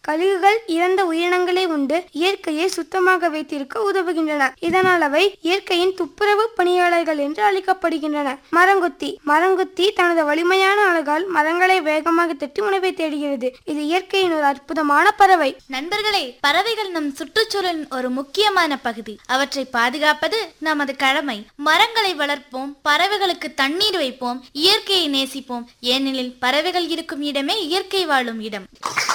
கழுகுகள் இறந்த உயிரினங்களை உண்டு இயற்கையை சுத்தமாக வைத்திருக்க உதவுகின்றன இதனால் அவை இயற்கையின் துப்புரவு பணியாளர்கள் என்று அழைக்கப்படுகின்றன மரங்கொத்தி மரங்கொத்தி தனது வலிமையான அழகால் மரங்களை வேகமாக தட்டி உணவை தேடுகிறது இது இயற்கையின் ஒரு அற்புதமான பறவை நண்பர்களே பறவைகள் நம் சுற்றுச்சூழலின் ஒரு முக்கியமான பகுதி அவற்றை பாதுகாப்பது நமது கடமை மரங்களை வளர்ப்போம் பறவைகளுக்கு தண்ணீர் வைப்போம் இயற்கையை நேசிப்போம் ஏனெனில் பறவைகள் இருக்கும் இடமே இயற்கை வாழும் இடம்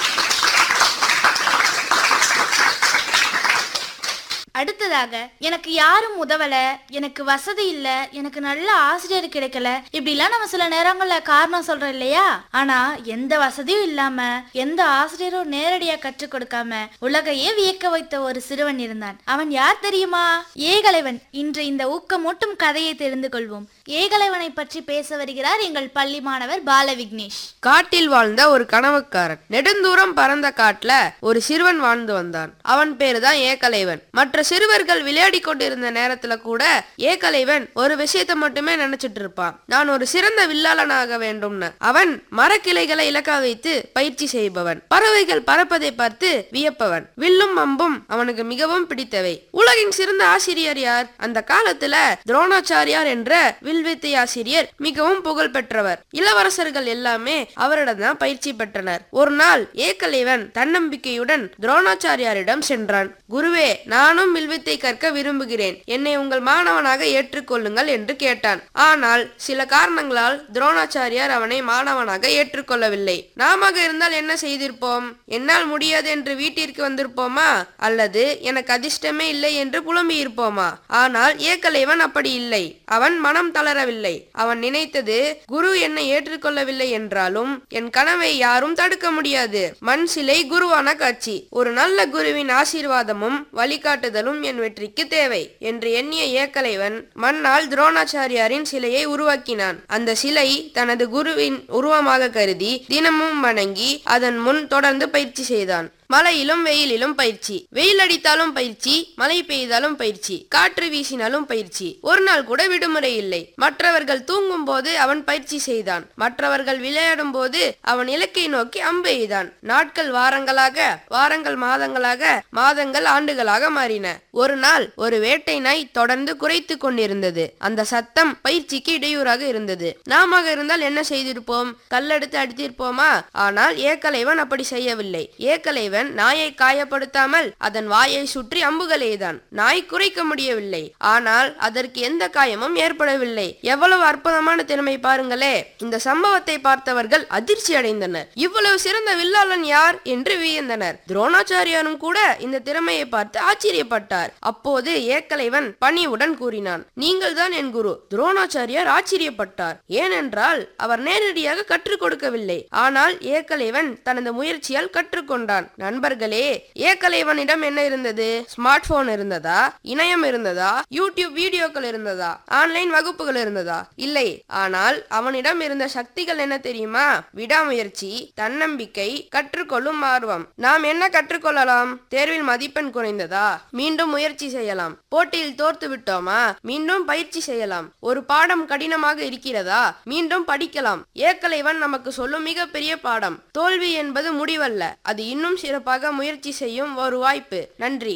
அடுத்ததாக எனக்கு யாரும் உதவல எனக்கு வசதி இல்ல எனக்கு நல்ல ஆசிரியர் கிடைக்கல இப்படிலாம் நம்ம சில நேரங்கள்ல காரணம் சொல்றோம் இல்லையா ஆனா எந்த வசதியும் இல்லாம எந்த ஆசிரியரும் நேரடியா கற்றுக் கொடுக்காம உலகையே வியக்க வைத்த ஒரு சிறுவன் இருந்தான் அவன் யார் தெரியுமா ஏகலைவன் இன்று இந்த ஊக்கமூட்டும் கதையை தெரிந்து கொள்வோம் ஏகலைவனை பற்றி பேச வருகிறார் எங்கள் பள்ளி மாணவர் பால விக்னேஷ் காட்டில் வாழ்ந்த ஒரு கனவுக்காரன் நெடுந்தூரம் பறந்த காட்டுல ஒரு சிறுவன் வாழ்ந்து வந்தான் அவன் பேருதான் ஏகலைவன் மற்ற சிறுவர்கள் விளையாடி கொண்டிருந்த நேரத்துல கூட ஏகலைவன் ஒரு விஷயத்தை மட்டுமே நினைச்சிட்டு இருப்பான் நான் ஒரு சிறந்த வில்லாளனாக வேண்டும்னு அவன் மரக்கிளைகளை இலக்கா வைத்து பயிற்சி செய்பவன் பறவைகள் பறப்பதை பார்த்து வியப்பவன் வில்லும் அம்பும் அவனுக்கு மிகவும் பிடித்தவை உலகின் சிறந்த ஆசிரியர் யார் அந்த காலத்துல துரோணாச்சாரியார் என்ற வில்வித்தை ஆசிரியர் மிகவும் புகழ் பெற்றவர் இளவரசர்கள் எல்லாமே அவரிடம் தான் பயிற்சி பெற்றனர் ஒரு நாள் ஏகலைவன் தன்னம்பிக்கையுடன் துரோணாச்சாரியாரிடம் சென்றான் குருவே நானும் வில்வித்தை கற்க விரும்புகிறேன் என்னை உங்கள் மாணவனாக ஏற்றுக்கொள்ளுங்கள் என்று கேட்டான் ஆனால் சில காரணங்களால் துரோணாச்சாரியார் அவனை மாணவனாக ஏற்றுக்கொள்ளவில்லை நாம இருந்தால் என்ன செய்திருப்போம் என்னால் முடியாது என்று வீட்டிற்கு வந்திருப்போமா அல்லது எனக்கு அதிர்ஷ்டமே இல்லை என்று புலம்பி இருப்போமா ஆனால் ஏகலைவன் அப்படி இல்லை அவன் மனம் தளரவில்லை அவன் நினைத்தது குரு என்னை ஏற்றுக்கொள்ளவில்லை என்றாலும் என் கனவை யாரும் தடுக்க முடியாது மண் சிலை குருவான காட்சி ஒரு நல்ல குருவின் ஆசீர்வாதமும் வழிகாட்டுதலும் என் வெற்றிக்கு தேவை என்று எண்ணிய ஏக்கலைவன் மண்ணால் துரோணாச்சாரியாரின் சிலையை உருவாக்கினான் அந்த சிலை தனது குருவின் உருவமாக கருதி தினமும் வணங்கி அதன் முன் தொடர்ந்து பயிற்சி செய்தான் மழையிலும் வெயிலிலும் பயிற்சி வெயில் அடித்தாலும் பயிற்சி மழை பெய்தாலும் பயிற்சி காற்று வீசினாலும் பயிற்சி ஒரு நாள் கூட விடுமுறை இல்லை மற்றவர்கள் தூங்கும் போது அவன் பயிற்சி செய்தான் மற்றவர்கள் விளையாடும் போது அவன் இலக்கை நோக்கி அம்பு எய்தான் நாட்கள் வாரங்களாக வாரங்கள் மாதங்களாக மாதங்கள் ஆண்டுகளாக மாறின ஒரு நாள் ஒரு வேட்டை நாய் தொடர்ந்து குறைத்து கொண்டிருந்தது அந்த சத்தம் பயிற்சிக்கு இடையூறாக இருந்தது நாம இருந்தால் என்ன செய்திருப்போம் கல்லெடுத்து அடித்திருப்போமா ஆனால் ஏக்கலைவன் அப்படி செய்யவில்லை ஏக்கலைவன் நாயை காயப்படுத்தாமல் அதன் வாயை சுற்றி அம்புகள் எய்தான் நாய் குறைக்க முடியவில்லை ஆனால் அதற்கு எந்த காயமும் ஏற்படவில்லை எவ்வளவு அற்புதமான திறமை பாருங்களே இந்த சம்பவத்தை பார்த்தவர்கள் அதிர்ச்சி அடைந்தனர் இவ்வளவு சிறந்த வில்லாளன் யார் என்று வியந்தனர் துரோணாச்சாரியாரும் கூட இந்த திறமையை பார்த்து ஆச்சரியப்பட்டார் அப்போது ஏக்கலைவன் பணிவுடன் கூறினான் நீங்கள் தான் என் குரு துரோணாச்சாரியார் ஆச்சரியப்பட்டார் ஏனென்றால் அவர் நேரடியாக கற்றுக் கொடுக்கவில்லை ஆனால் ஏக்கலைவன் தனது முயற்சியால் கற்றுக்கொண்டான் நண்பர்களே ஏக்கலைவனிடம் என்ன இருந்தது ஸ்மார்ட் போன் இருந்ததா இணையம் இருந்ததா யூடியூப் வீடியோக்கள் இருந்ததா ஆன்லைன் வகுப்புகள் இருந்ததா இல்லை ஆனால் அவனிடம் இருந்த சக்திகள் என்ன தெரியுமா விடாமுயற்சி தன்னம்பிக்கை கற்றுக்கொள்ளும் ஆர்வம் நாம் என்ன கற்றுக்கொள்ளலாம் தேர்வில் மதிப்பெண் குறைந்ததா மீண்டும் முயற்சி செய்யலாம் போட்டியில் தோர்த்து விட்டோமா மீண்டும் பயிற்சி செய்யலாம் ஒரு பாடம் கடினமாக இருக்கிறதா மீண்டும் படிக்கலாம் ஏக்கலைவன் நமக்கு சொல்லும் மிகப்பெரிய பாடம் தோல்வி என்பது முடிவல்ல அது இன்னும் சிறப்பாக முயற்சி செய்யும் ஒரு வாய்ப்பு நன்றி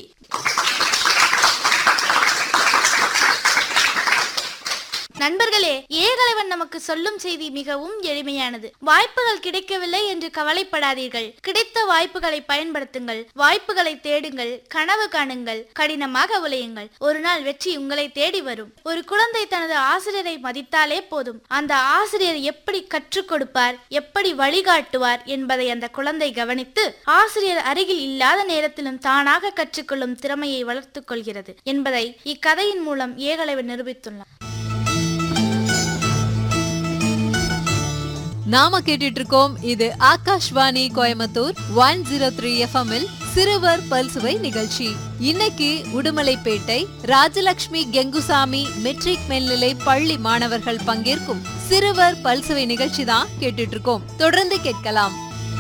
நண்பர்களே ஏகலைவன் நமக்கு சொல்லும் செய்தி மிகவும் எளிமையானது வாய்ப்புகள் கிடைக்கவில்லை என்று கவலைப்படாதீர்கள் கிடைத்த வாய்ப்புகளை பயன்படுத்துங்கள் வாய்ப்புகளை தேடுங்கள் கனவு காணுங்கள் கடினமாக உழையுங்கள் ஒரு நாள் வெற்றி உங்களை தேடி வரும் ஒரு குழந்தை தனது ஆசிரியரை மதித்தாலே போதும் அந்த ஆசிரியர் எப்படி கற்றுக் கொடுப்பார் எப்படி வழிகாட்டுவார் என்பதை அந்த குழந்தை கவனித்து ஆசிரியர் அருகில் இல்லாத நேரத்திலும் தானாக கற்றுக்கொள்ளும் திறமையை வளர்த்துக் கொள்கிறது என்பதை இக்கதையின் மூலம் ஏகலைவன் நிரூபித்துள்ளார் நாம கேட்டுட்டு இருக்கோம் இது Akashvani Coimbatore one zero three எஃப்எம்மில் சிறுவர் பல்சுவை நிகழ்ச்சி இன்னைக்கு உடுமலைப்பேட்டை ராஜலட்சுமி கெங்குசாமி மெட்ரிக் மேல்நிலை பள்ளி மாணவர்கள் பங்கேற்கும் சிறுவர் பல்சுவை நிகழ்ச்சி தான் கேட்டுட்டு இருக்கோம் தொடர்ந்து கேட்கலாம்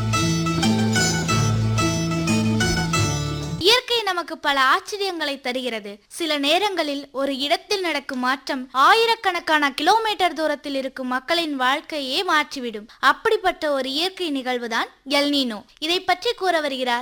இயற்கை நமக்கு பல ஆச்சரியங்களை தருகிறது சில நேரங்களில் ஒரு இடத்தில் நடக்கும் மாற்றம் ஆயிரக்கணக்கான கிலோமீட்டர் தூரத்தில் இருக்கும் மக்களின் வாழ்க்கையே மாற்றிவிடும் அப்படிப்பட்ட ஒரு இயற்கை நிகழ்வுதான் எல்னினோ இதை பற்றி கூற வருகிறார்